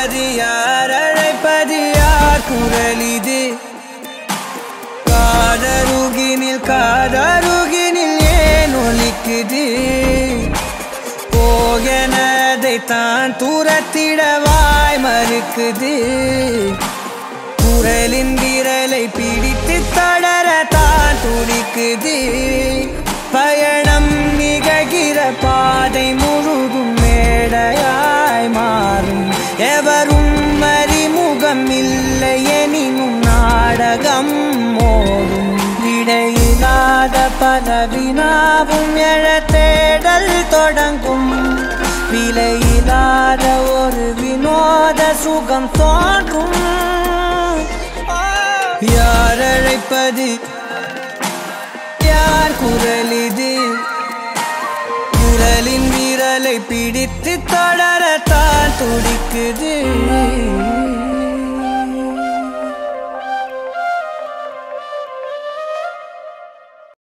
அழைப்பது யார் அழைப்பது யார் குரல் இது காதருகினில் காதருகினில் ஏன் ஒலிக்குது போகனதை தான் தூரத்திடவாய் மறுக்குது குரலின் விரலை பிடித்து தொடர தான் துடிக்குது பயணம் நிகழ்கிற பாதை முழுதும் மேடையாய் மாறும் எவரும் அறிமுகம் இல்லை எனினும் நாடகம் ஓடும் விடையில்லாத பல வினாவும் எழ தேடல் தொடங்கும் விலையில்லாத ஒரு வினோத சுகம் தோன்றும் யார் அழைப்பது யார் குரல் இது குரலின் விரலை பிடித்து தொடரத்தான் துடிக்குது